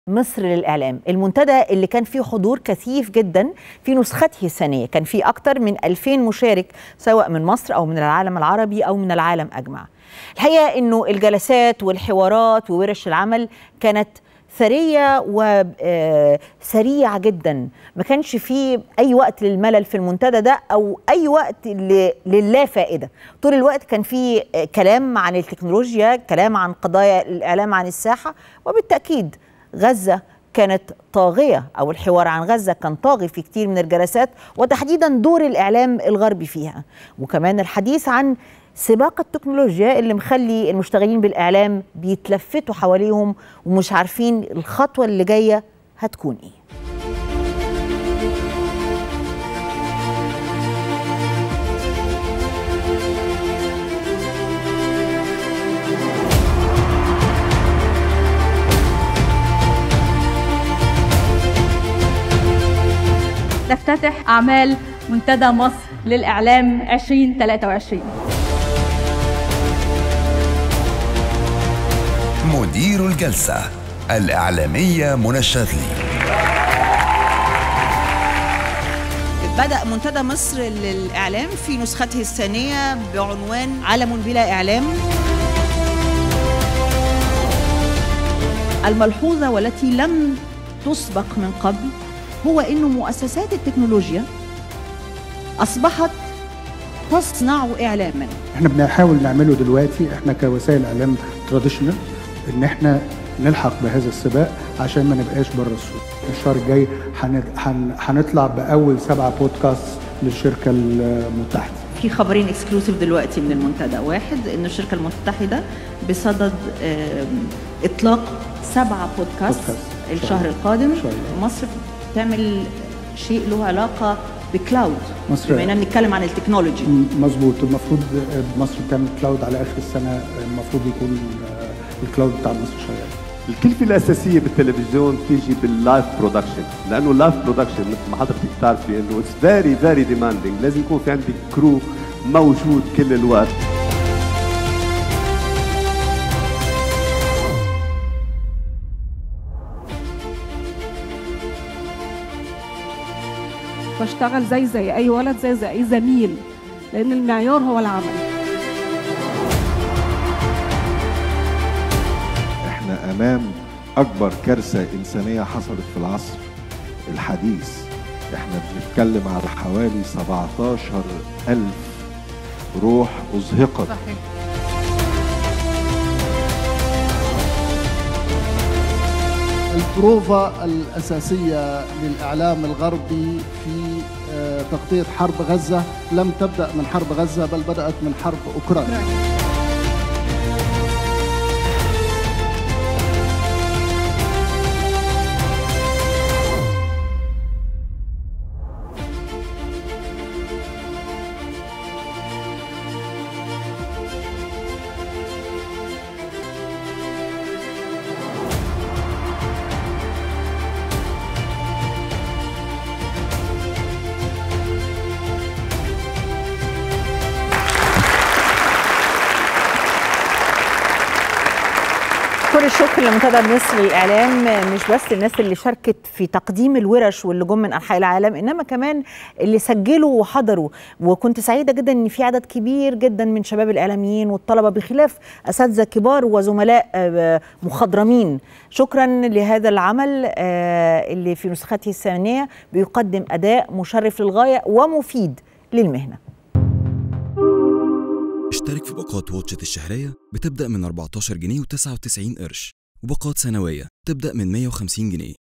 مصر للإعلام المنتدى اللي كان فيه حضور كثيف جدا في نسخته الثانية كان فيه أكثر من 2000 مشارك سواء من مصر أو من العالم العربي أو من العالم أجمع الحقيقة أنه الجلسات والحوارات وورش العمل كانت ثرية وسريعة جدا ما كانش فيه أي وقت للملل في المنتدى ده أو أي وقت للا فائدة طول الوقت كان فيه كلام عن التكنولوجيا كلام عن قضايا الإعلام عن الساحة وبالتأكيد غزة كانت طاغية أو الحوار عن غزة كان طاغي في كتير من الجلسات وتحديدا دور الإعلام الغربي فيها وكمان الحديث عن سباق التكنولوجيا اللي مخلي المشتغلين بالإعلام بيتلفتوا حواليهم ومش عارفين الخطوة اللي جاية هتكون إيه نفتتح أعمال منتدى مصر للإعلام 2023 مدير الجلسة الإعلامية منى الشاذلي بدأ منتدى مصر للإعلام في نسخته الثانية بعنوان عالم بلا إعلام الملحوظة والتي لم تسبق من قبل هو انه مؤسسات التكنولوجيا اصبحت تصنع اعلاما احنا بنحاول نعمله دلوقتي احنا كوسائل اعلام تراديشنال ان احنا نلحق بهذا السباق عشان ما نبقاش بره السوق الشهر الجاي هنطلع باول سبعه بودكاست للشركه المتحده في خبرين اكسكلوسيف دلوقتي من المنتدى واحد ان الشركه المتحده بصدد اطلاق سبعه بودكاست, بودكاست. الشهر القادم مصر تعمل شيء له علاقه بكلاود مصر بما اننا بنتكلم عن التكنولوجي مظبوط المفروض مصر تعمل كلاود على اخر السنه المفروض يكون الكلاود بتاع مصر شغال الكلفه الاساسيه بالتلفزيون بتيجي باللايف برودكشن لانه اللايف برودكشن مثل ما حضرتك بتعرفي انه اتس فيري فيري ديماندينج لازم يكون في عندك كرو موجود كل الوقت بشتغل زي زي اي ولد زي زي اي زميل لان المعيار هو العمل احنا امام اكبر كارثه انسانيه حصلت في العصر الحديث احنا بنتكلم على حوالي 17 ألف روح أزهقت صحيح. البروفا الأساسية للإعلام الغربي في تغطية حرب غزة لم تبدأ من حرب غزة بل بدأت من حرب أوكرانيا كل الشكر لمنتدى مصر للاعلام مش بس الناس اللي شاركت في تقديم الورش واللي جم من انحاء العالم انما كمان اللي سجلوا وحضروا وكنت سعيده جدا ان في عدد كبير جدا من شباب الاعلاميين والطلبه بخلاف اساتذه كبار وزملاء مخضرمين شكرا لهذا العمل اللي في نسخته الثانيه بيقدم اداء مشرف للغايه ومفيد للمهنه اشترك في باقات واتشت الشهرية بتبدأ من 14 جنيه و99 قرش وباقات سنوية تبدأ من 150 جنيه